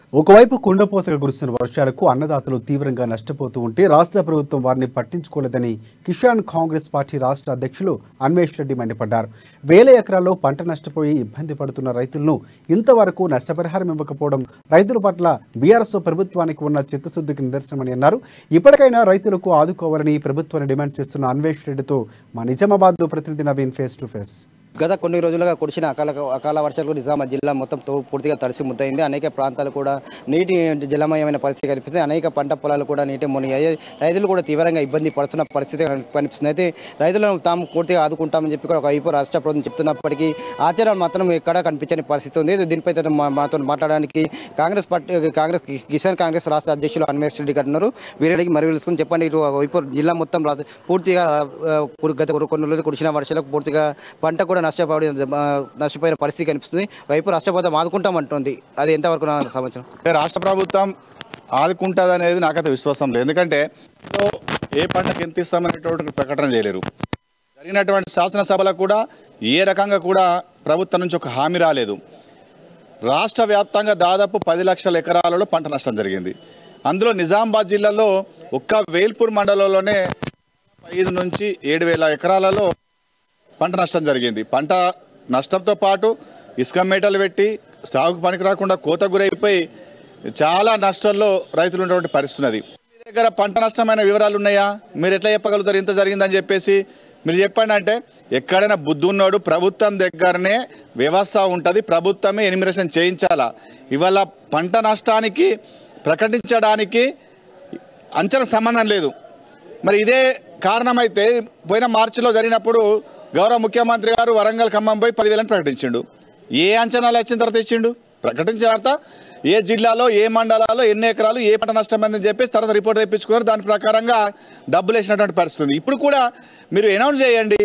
ఒకవైపు కుండపోతగా కురుస్తున్న వర్షాలకు అన్నదాతలు తీవ్రంగా నష్టపోతూ ఉంటే రాష్ట్ర ప్రభుత్వం వారిని పట్టించుకోలేదని కిసాన్ కాంగ్రెస్ పార్టీ రాష్ట్ర అధ్యక్షులు అన్వేష్ రెడ్డి మండిపడ్డారు వేల ఎకరాల్లో పంట నష్టపోయి ఇబ్బంది పడుతున్న రైతులను ఇంతవరకు నష్టపరిహారం ఇవ్వకపోవడం రైతుల పట్ల బీఆర్ఎస్ ప్రభుత్వానికి ఉన్న చిత్తశుద్ధికి నిదర్శనమని అన్నారు ఇప్పటికైనా రైతులకు ఆదుకోవాలని ప్రభుత్వాన్ని డిమాండ్ చేస్తున్న అన్వేష్ రెడ్డితో మా నిజామాబాద్ ప్రతినిధి నవీన్ ఫేస్ టు ఫేస్ గత కొన్ని రోజులుగా కురిసిన అకాల అకాల వర్షాలకు నిజామాబాద్ జిల్లా మొత్తం తో- పూర్తిగా తడిసి ముద్దయింది అనేక ప్రాంతాలు కూడా నీటి జలమయమైన పరిస్థితి కనిపిస్తుంది అనేక పంట పొలాలు కూడా నీటి మునిగాయి రైతులు కూడా తీవ్రంగా ఇబ్బంది పడుతున్న పరిస్థితి కని- కనిపిస్తుంది అయితే రైతులను తాము పూర్తిగా ఆదుకుంటామని చెప్పి కూడా ఒకవైపు రాష్ట్ర ప్రభుత్వం చెప్తున్నప్పటికీ ఆచరణ మాత్రం ఎక్కడా కనిపించని పరిస్థితి ఉంది దీనిపై అయితే మా- మాతో మాట్లాడడానికి కాంగ్రెస్ పార్టీ కాంగ్రెస్ కిసాన్ కాంగ్రెస్ రాష్ట్ర అధ్యక్షులు అన్వేష్ రెడ్డి గారు ఉన్నారు వీరికి మరి తెలుసుకుని చెప్పండి ఇటు వైపు జిల్లా మొత్తం రా- పూర్తిగా ఆ, కురు- గత కొన్ని- కొన్ని రోజులు కురిసిన వర్షాలకు పూర్తిగా పంట కూడా నష్టపడి ఆ, నష్టపోయిన పరిస్థితి కనిపిస్తుంది వైపు రాష్ట్ర ప్రభుత్వం ఆదుకుంటామంటుంది అది ఎంతవరకు నా సమాచారం అంటే రాష్ట్ర ప్రభుత్వం ఆదుకుంటుంది అనేది నాకైతే విశ్వాసం లేదు ఎందుకంటే ఇందులో ఏ పంటకు ఎంత ఇస్తామనేటువంటి ప్రకటన చేయలేరు జరిగినటువంటి శాసనసభలకు కూడా ఏ రకంగా కూడా ప్రభుత్వం నుంచి ఒక హామీ రాలేదు రాష్ట్ర వ్యాప్తంగా దాదాపు పది లక్షల ఎకరాలలో పంట నష్టం జరిగింది అందులో నిజామాబాద్ జిల్లాలో ఒక్క వేల్పూర్ మండలంలోనే ఐదు నుంచి ఏడు వేల ఎకరాలలో పంట నష్టం జరిగింది పంట నష్టంతో పాటు ఇసుక మేటలు పెట్టి సాగుకు పనికి రాకుండా కోత గురైపోయి చాలా నష్టంలో రైతులు ఉన్నటువంటి పరిస్థితి ఉన్నది మీ దగ్గర పంట నష్టమైన వివరాలు ఉన్నాయా మీరు ఎట్లా చెప్పగలుగుతారు ఇంత జరిగిందని చెప్పేసి మీరు చెప్పండి అంటే ఎక్కడైనా బుద్ధి ఉన్నాడు ప్రభుత్వం దగ్గరనే వ్యవస్థ ఉంటుంది ప్రభుత్వమే ఎనిమిరేషన్ చేయించాలా ఇవాళ పంట నష్టానికి ప్రకటించడానికి అంచనా సంబంధం లేదు మరి ఇదే కారణమైతే పోయిన మార్చిలో జరిగినప్పుడు గౌరవ ముఖ్యమంత్రి గారు వరంగల్ ఖమ్మం పోయి పదివేలని ప్రకటించిండు ఏ అంచనాలు వచ్చిన తర్వాత ఇచ్చిండు ప్రకటించిన తర్వాత ఏ జిల్లాలో ఏ మండలాల్లో ఎన్ని ఎకరాలు ఏ పంట నష్టమైందని చెప్పేసి తర్వాత రిపోర్ట్ తెప్పించుకున్నారు దాని ప్రకారంగా డబ్బులు వేసినటువంటి పరిస్థితి ఉంది ఇప్పుడు కూడా మీరు అనౌన్స్ చేయండి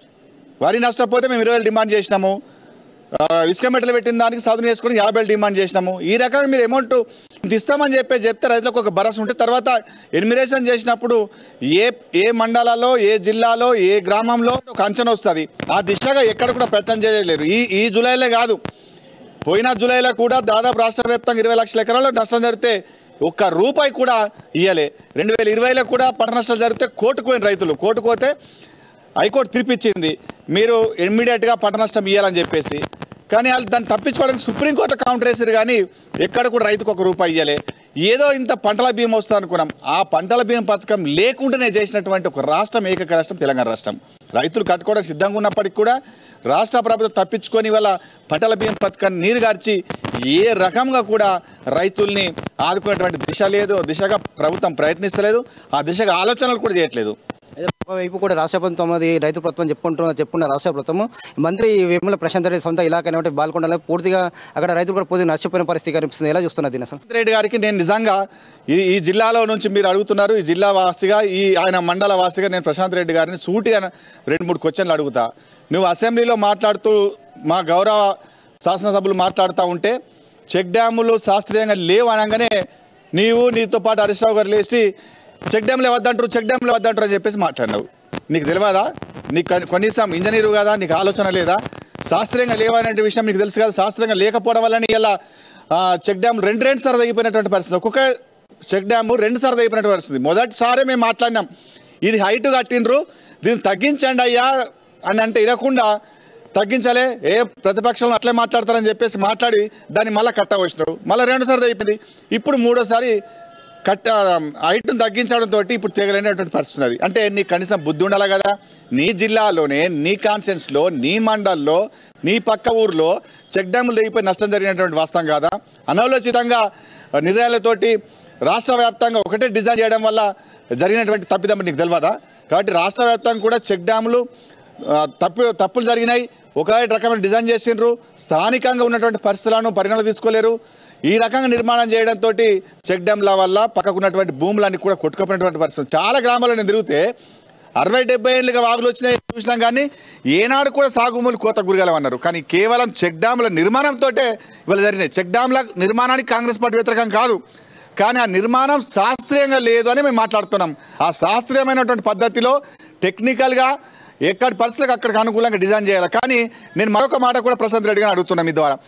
వరి నష్టపోతే మేము ఇరవై వేలు డిమాండ్ చేసినాము ఆ, ఇసుక మెట్టలు పెట్టిన దానికి సాధన చేసుకుని యాభై వేలు డిమాండ్ చేసినాము ఈ రకంగా మీరు అమౌంట్ ఇంత ఇస్తామని చెప్పి చెప్తే రైతులకు ఒక భరోసా ఉంటే తర్వాత ఎనిమిరేషన్ చేసినప్పుడు ఏ ఏ మండలాల్లో ఏ జిల్లాలో ఏ గ్రామంలో ఒక అంచనా వస్తుంది ఆ దిశగా ఎక్కడ కూడా ప్రయత్నం చేయలేరు ఈ ఈ జూలైలో కాదు పోయిన జూలైలో కూడా దాదాపు రాష్ట్ర వ్యాప్తంగా ఇరవై లక్షల ఎకరాలు నష్టం జరిగితే ఒక్క రూపాయి కూడా ఇయ్యలే రెండు వేల ఇరవైలో కూడా పంట నష్టాలు జరిగితే కోర్టుకు పోయిన రైతులు కోర్టుకు పోతే హైకోర్టు తీర్పిచ్చింది మీరు ఇమ్మీడియట్గా పంట నష్టం ఇవ్వాలని చెప్పేసి కానీ వాళ్ళు దాన్ని తప్పించుకోవడానికి సుప్రీంకోర్టు కౌంటర్ వేసారు కానీ ఎక్కడ కూడా రైతుకు ఒక రూపాయి ఇవ్వలే ఏదో ఇంత పంటల బీమా వస్తుంది అనుకున్నాం ఆ పంటల బీమా పథకం లేకుండానే చేసినటువంటి ఒక రాష్ట్రం ఏకైక రాష్ట్రం తెలంగాణ రాష్ట్రం రైతులు కట్టుకోవడానికి సిద్ధంగా ఉన్నప్పటికీ కూడా రాష్ట్ర ప్రభుత్వం తప్పించుకొని వాళ్ళ పంటల బీమా పథకాన్ని నీరుగార్చి ఏ రకంగా కూడా రైతుల్ని ఆదుకునేటువంటి దిశ లేదు దిశగా ప్రభుత్వం ప్రయత్నిస్తలేదు ఆ దిశగా ఆలోచనలు కూడా చేయట్లేదు అయితే ఒకవైపు కూడా రాష్ట్ర ప్రభుత్వం అది రైతు ప్రభుత్వం చెప్పుకుంటున్న చెప్పుకున్న రాష్ట్ర ప్రభుత్వం మంత్రి వేముల ప్రశాంత్ రెడ్డి సొంత ఇలాఖ అనేటువంటి బాల్కొండలో పూర్తిగా అక్కడ రైతులు కూడా పూర్తిగా నష్టపోయిన పరిస్థితి కనిపిస్తుంది ఎలా చూస్తున్నారు దీని అసలు రేవంత్ రెడ్డి గారికి నేను నిజంగా ఈ ఈ జిల్లాలో నుంచి మీరు అడుగుతున్నారు ఈ జిల్లా వాసిగా ఈ ఆయన మండల వాసిగా నేను ప్రశాంత్ రెడ్డి గారిని సూటిగా రెండు మూడు క్వశ్చన్లు అడుగుతా నువ్వు అసెంబ్లీలో మాట్లాడుతూ మా గౌరవ శాసనసభ్యులు మాట్లాడుతూ ఉంటే చెక్ డ్యాములు శాస్త్రీయంగా లేవు అనగానే నీవు నీతో పాటు హరీష్ రావు గారు లేచి చెక్ డ్యామ్లు వద్దంటారు చెక్ డ్యామ్లు వద్దంటారు అని చెప్పేసి మాట్లాడినావు నీకు తెలియదా నీకు కని- కనీసం ఇంజనీరు కదా నీకు ఆలోచన లేదా శాస్త్రీయంగా లేవనే విషయం నీకు తెలుసు కదా శాస్త్రీయంగా లేకపోవడం వల్ల ఇలా చెక్ డ్యామ్ రెండు రెండు సార్లు తగ్గిపోయినటువంటి పరిస్థితి ఒక్కొక్క చెక్ డ్యామ్ రెండు సార్లు తగ్గిపోయినటువంటి పరిస్థితి మొదటిసారి మేము మాట్లాడినాం ఇది హైట్ కట్టిండ్రు దీన్ని తగ్గించండి అయ్యా అని అంటే ఇరకుండా తగ్గించాలే ఏ ప్రతిపక్షంలో అట్లే మాట్లాడతారని చెప్పేసి మాట్లాడి దాన్ని మళ్ళీ కట్ట వచ్చినారు మళ్ళీ రెండోసారి అయిపోయింది ఇప్పుడు మూడోసారి కట్ట హైట్ను తగ్గించడంతో ఇప్పుడు తెగలేనటువంటి పరిస్థితి ఉన్నది అంటే నీకు కనీసం బుద్ధి ఉండాలి కదా నీ జిల్లాలోనే నీ కాన్సెన్స్లో నీ మండల్లో నీ పక్క ఊర్లో చెక్ డ్యాములు తెగిపోయి నష్టం జరిగినటువంటి వాస్తవం కాదా అనవలోచితంగా నిర్ణయాలతోటి రాష్ట్ర వ్యాప్తంగా ఒకటే డిజైన్ చేయడం వల్ల జరిగినటువంటి తప్పిదం నీకు తెలియదా కాబట్టి రాష్ట్ర వ్యాప్తంగా కూడా చెక్ డ్యాములు ఆ, తప్పు తప్పులు జరిగినాయి ఒకే రకమైన డిజైన్ చేసిండ్రు స్థానికంగా ఉన్నటువంటి పరిస్థితులను పరిగణలో తీసుకోలేరు ఈ రకంగా నిర్మాణం చేయడంతో చెక్ డ్యామ్ల వల్ల పక్కకు ఉన్నటువంటి భూములన్నీ కూడా కొట్టుకుపోయినటువంటి పరిస్థితి చాలా గ్రామాల్లో నేను తిరిగితే అరవై డెబ్బై ఏళ్ళుగా వాగులు వచ్చినాయి చూసినాం కానీ ఏనాడు కూడా సాగు భూములు కోత గురిగలమన్నారు కానీ కేవలం చెక్ డ్యాముల నిర్మాణంతో ఇవాళ జరిగినాయి చెక్ డ్యామ్ల నిర్మాణానికి కాంగ్రెస్ పార్టీ వ్యతిరేకం కాదు కానీ ఆ నిర్మాణం శాస్త్రీయంగా లేదు అని మేము మాట్లాడుతున్నాం ఆ శాస్త్రీయమైనటువంటి పద్ధతిలో టెక్నికల్గా ఎక్కడి పరిస్థితులకు అక్కడికి అనుకూలంగా డిజైన్ చేయాలి కానీ నేను మరొక మాట కూడా ప్రశాంత్ రెడ్డి గారిని అడుగుతున్నాను మీ ద్వారా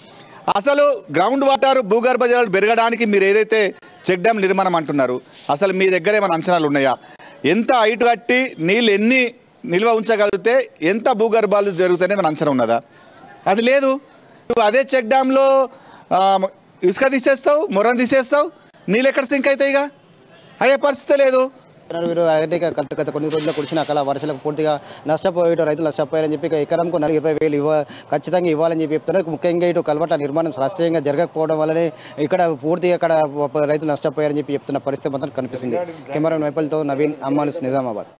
అసలు గ్రౌండ్ వాటర్ భూగర్భ జలాలు పెరగడానికి మీరు ఏదైతే చెక్ డ్యామ్ నిర్మాణం అంటున్నారు అసలు మీ దగ్గర ఏమైనా అంచనాలు ఉన్నాయా ఎంత హైట్ కట్టి నీళ్ళు ఎన్ని నిల్వ ఉంచగలిగితే ఎంత భూగర్భాలు జరుగుతాయని మన అంచనా ఉన్నదా అది లేదు నువ్వు అదే చెక్ డ్యామ్లో ఆ, ఇసుక తీసేస్తావు మొరం తీసేస్తావు నీళ్ళు ఎక్కడ సింక్ అవుతాయి ఇక అయ్యే పరిస్థితి లేదు వీరు అనేక గత గత కొన్ని రోజుల్లో కురిసిన అకాల వర్షాలకు పూర్తిగా నష్టపోయేట రైతులు నష్టపోయారని చెప్పి ఇక ఎకరంకు నలభై ఇరవై వేలు ఇవ్వ ఖచ్చితంగా ఇవ్వాలని చెప్పి చెప్తున్నారు ముఖ్యంగా ఇటు కల్వట నిర్మాణం శాస్త్రీయంగా జరగకపోవడం వల్లనే ఇక్కడ పూర్తిగా ఇక్కడ రైతులు నష్టపోయారని చెప్పి చెప్తున్న పరిస్థితి మాత్రం కనిపిస్తుంది కెమెరా వైపులతో నవీన్ అమ్మానుస్ నిజామాబాద్